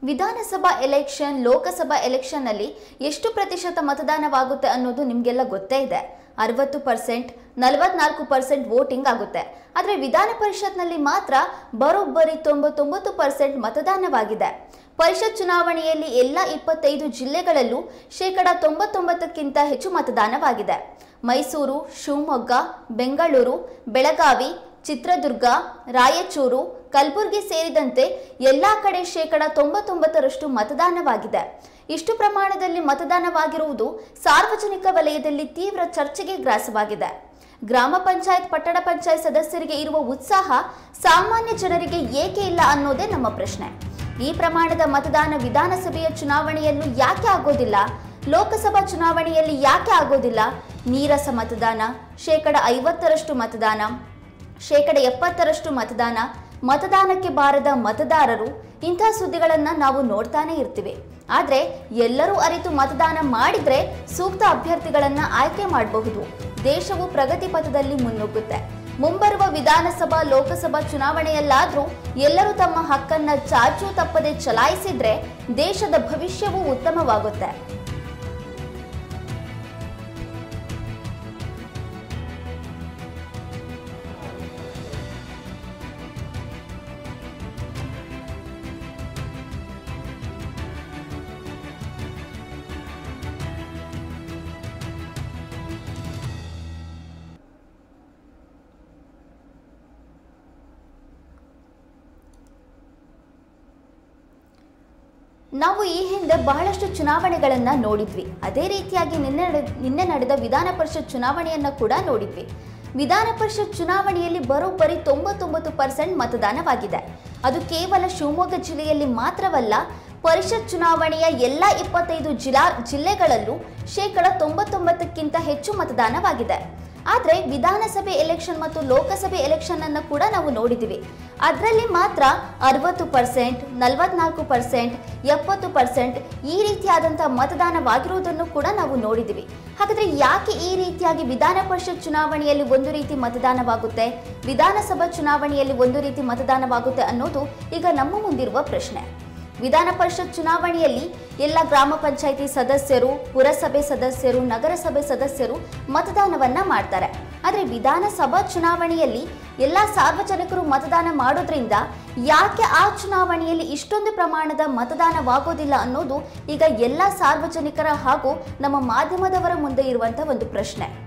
ವಿಧಾನಸಭಾ ಎಲೆಕ್ಷನ್ ಲೋಕಸಭಾ ಎಲೆಕ್ಷನ್ನಲ್ಲಿ ಎಷ್ಟು ಪ್ರತಿಶತ ಮತದಾನವಾಗುತ್ತೆ ಅನ್ನೋದು ನಿಮಗೆಲ್ಲ ಗೊತ್ತೇ ಇದೆ ಅರವತ್ತು ಪರ್ಸೆಂಟ್ ನಲವತ್ನಾಲ್ಕು ಪರ್ಸೆಂಟ್ ವೋಟಿಂಗ್ ಆಗುತ್ತೆ ಆದರೆ ವಿಧಾನ ಪರಿಷತ್ನಲ್ಲಿ ಮಾತ್ರ ಬರೋಬ್ಬರಿ ತೊಂಬತ್ತೊಂಬತ್ತು ಪರ್ಸೆಂಟ್ ಮತದಾನವಾಗಿದೆ ಪರಿಷತ್ ಚುನಾವಣೆಯಲ್ಲಿ ಎಲ್ಲ ಇಪ್ಪತ್ತೈದು ಜಿಲ್ಲೆಗಳಲ್ಲೂ ಶೇಕಡ ತೊಂಬತ್ತೊಂಬತ್ತಕ್ಕಿಂತ ಹೆಚ್ಚು ಮತದಾನವಾಗಿದೆ ಮೈಸೂರು ಶಿವಮೊಗ್ಗ ಬೆಂಗಳೂರು ಬೆಳಗಾವಿ ಚಿತ್ರದುರ್ಗ ರಾಯಚೂರು ಕಲಬುರಗಿ ಸೇರಿದಂತೆ ಎಲ್ಲ ಕಡೆ ಶೇಕಡ ತೊಂಬತ್ತೊಂಬತ್ತರಷ್ಟು ಮತದಾನವಾಗಿದೆ ಇಷ್ಟು ಪ್ರಮಾಣದಲ್ಲಿ ಮತದಾನವಾಗಿರುವುದು ಸಾರ್ವಜನಿಕ ವಲಯದಲ್ಲಿ ತೀವ್ರ ಚರ್ಚೆಗೆ ಗ್ರಾಸವಾಗಿದೆ ಗ್ರಾಮ ಪಂಚಾಯತ್ ಪಟ್ಟಣ ಪಂಚಾಯತ್ ಸದಸ್ಯರಿಗೆ ಇರುವ ಉತ್ಸಾಹ ಸಾಮಾನ್ಯ ಜನರಿಗೆ ಏಕೆ ಇಲ್ಲ ಅನ್ನೋದೇ ನಮ್ಮ ಪ್ರಶ್ನೆ ಈ ಪ್ರಮಾಣದ ಮತದಾನ ವಿಧಾನಸಭೆಯ ಚುನಾವಣೆಯಲ್ಲೂ ಯಾಕೆ ಆಗೋದಿಲ್ಲ ಲೋಕಸಭಾ ಚುನಾವಣೆಯಲ್ಲಿ ಯಾಕೆ ಆಗೋದಿಲ್ಲ ನೀರಸ ಮತದಾನ ಶೇಕಡ ಐವತ್ತರಷ್ಟು ಮತದಾನ ಶೇಕಡ ಎಪ್ಪತ್ತರಷ್ಟು ಮತದಾನ ಮತದಾನಕ್ಕೆ ಬಾರದ ಮತದಾರರು ಇಂಥ ಸುದ್ದಿಗಳನ್ನು ನಾವು ನೋಡ್ತಾನೆ ಇರ್ತೀವಿ ಆದರೆ ಎಲ್ಲರೂ ಅರಿತು ಮತದಾನ ಮಾಡಿದ್ರೆ ಸೂಕ್ತ ಅಭ್ಯರ್ಥಿಗಳನ್ನ ಆಯ್ಕೆ ಮಾಡಬಹುದು ದೇಶವು ಪ್ರಗತಿ ಪಥದಲ್ಲಿ ಮುನ್ನುಗ್ಗುತ್ತೆ ಮುಂಬರುವ ವಿಧಾನಸಭಾ ಲೋಕಸಭಾ ಚುನಾವಣೆಯಲ್ಲಾದ್ರೂ ಎಲ್ಲರೂ ತಮ್ಮ ಹಕ್ಕನ್ನ ಚಾಚೂ ತಪ್ಪದೆ ಚಲಾಯಿಸಿದ್ರೆ ದೇಶದ ಭವಿಷ್ಯವೂ ಉತ್ತಮವಾಗುತ್ತೆ ನಾವು ಈ ಹಿಂದೆ ಬಹಳಷ್ಟು ಚುನಾವಣೆಗಳನ್ನ ನೋಡಿದ್ವಿ ಅದೇ ರೀತಿಯಾಗಿ ನಿನ್ನೆ ನಡೆ- ನಿನ್ನೆ ನಡೆದ ವಿಧಾನ ಪರಿಷತ್ ಚುನಾವಣೆಯನ್ನ ಕೂಡ ನೋಡಿದ್ವಿ ವಿಧಾನ ಪರಿಷತ್ ಚುನಾವಣೆಯಲ್ಲಿ ಬರೋಬ್ಬರಿ ತೊಂಬತ್ತೊಂಬತ್ತು ಪರ್ಸೆಂಟ್ ಮತದಾನವಾಗಿದೆ ಅದು ಕೇವಲ ಶಿವಮೊಗ್ಗ ಜಿಲ್ಲೆಯಲ್ಲಿ ಮಾತ್ರವಲ್ಲ ಪರಿಷತ್ ಚುನಾವಣೆಯ ಎಲ್ಲ ಇಪ್ಪತ್ತೈದು ಜಿಲ್ಲಾ ಜಿಲ್ಲೆಗಳಲ್ಲೂ ಶೇಕಡ ತೊಂಬತ್ತೊಂಬತ್ತಕ್ಕಿಂತ ಹೆಚ್ಚು ಮತದಾನವಾಗಿದೆ ಆದರೆ ವಿಧಾನಸಭೆ ಎಲೆಕ್ಷನ್ ಮತ್ತು ಲೋಕಸಭೆ ಎಲೆಕ್ಷನ್ ಅನ್ನು ಕೂಡ ನಾವು ನೋಡಿದ್ದೀವಿ ಅದರಲ್ಲಿ ಮಾತ್ರ ಅರವತ್ತು ಪರ್ಸೆಂಟ್ ನಲವತ್ನಾಲ್ಕು ಪರ್ಸೆಂಟ್ ಎಪ್ಪತ್ತು ಪರ್ಸೆಂಟ್ ಈ ರೀತಿಯಾದಂಥ ಮತದಾನವಾಗಿರುವುದನ್ನು ಕೂಡ ನಾವು ನೋಡಿದ್ದೀವಿ ಹಾಗಾದ್ರೆ ಯಾಕೆ ಈ ರೀತಿಯಾಗಿ ವಿಧಾನ ಪರಿಷತ್ ಚುನಾವಣೆಯಲ್ಲಿ ಒಂದು ರೀತಿ ಮತದಾನವಾಗುತ್ತೆ ವಿಧಾನಸಭಾ ಚುನಾವಣೆಯಲ್ಲಿ ಒಂದು ರೀತಿ ಮತದಾನವಾಗುತ್ತೆ ಅನ್ನೋದು ಈಗ ನಮ್ಮ ಮುಂದಿರುವ ಪ್ರಶ್ನೆ ವಿಧಾನ ಪರಿಷತ್ ಚುನಾವಣೆಯಲ್ಲಿ ಎಲ್ಲ ಗ್ರಾಮ ಪಂಚಾಯಿತಿ ಸದಸ್ಯರು ಪುರಸಭೆ ಸದಸ್ಯರು ನಗರಸಭೆ ಸದಸ್ಯರು ಮತದಾನವನ್ನ ಮಾಡ್ತಾರೆ ಆದರೆ ವಿಧಾನಸಭಾ ಚುನಾವಣೆಯಲ್ಲಿ ಎಲ್ಲ ಸಾರ್ವಜನಿಕರು ಮತದಾನ ಮಾಡೋದ್ರಿಂದ ಯಾಕೆ ಆ ಚುನಾವಣೆಯಲ್ಲಿ ಇಷ್ಟೊಂದು ಪ್ರಮಾಣದ ಮತದಾನವಾಗೋದಿಲ್ಲ ಅನ್ನೋದು ಈಗ ಎಲ್ಲ ಸಾರ್ವಜನಿಕರ ಹಾಗೂ ನಮ್ಮ ಮಾಧ್ಯಮದವರ ಮುಂದೆ ಇರುವಂಥ ಒಂದು ಪ್ರಶ್ನೆ